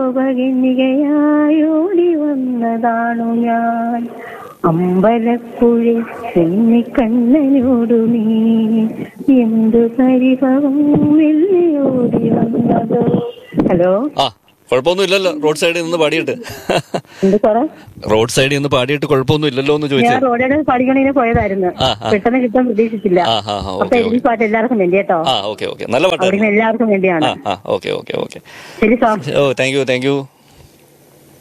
ഗോപകന്യകയായോടി വന്നതാണു ഞാൻ അമ്പലക്കുഴി കണ്ണനോടു നീ എന്തു പരിഭവം വെള്ളിയോടി വന്നതോ ഹലോ ആ കുഴപ്പമൊന്നും ഇല്ലല്ലോ റോഡ് സൈഡിൽ നിന്ന് പാടിയിട്ട് എന്ത് സാറേ റോഡ് സൈഡിൽ നിന്ന് പാടിയിട്ട് കുഴപ്പമൊന്നും ഇല്ലല്ലോ എന്ന് ഞാൻ ചോദിച്ചത് റോഡിയുടെ പഠിക്കണേന് പോയതായിരുന്നു ആ, ആ. പെട്ടെന്ന് കിട്ടാൻ പ്രതീക്ഷിച്ചില്ല ആ ആ ആ അപ്പൊ ഓക്കെ ഈ പാട്ട് എല്ലാവർക്കും വേണ്ടി കേട്ടോ ആ ഓക്കെ ഓക്കെ നല്ല അവിടുന്ന് പാട്ടായിരുന്നു എല്ലാവർക്കും വേണ്ടിയാണ് ആ ആ ഓക്കെ ഓക്കെ ഓക്കെ ശരി സാർ ഓ താങ്ക് യു താങ്ക് യു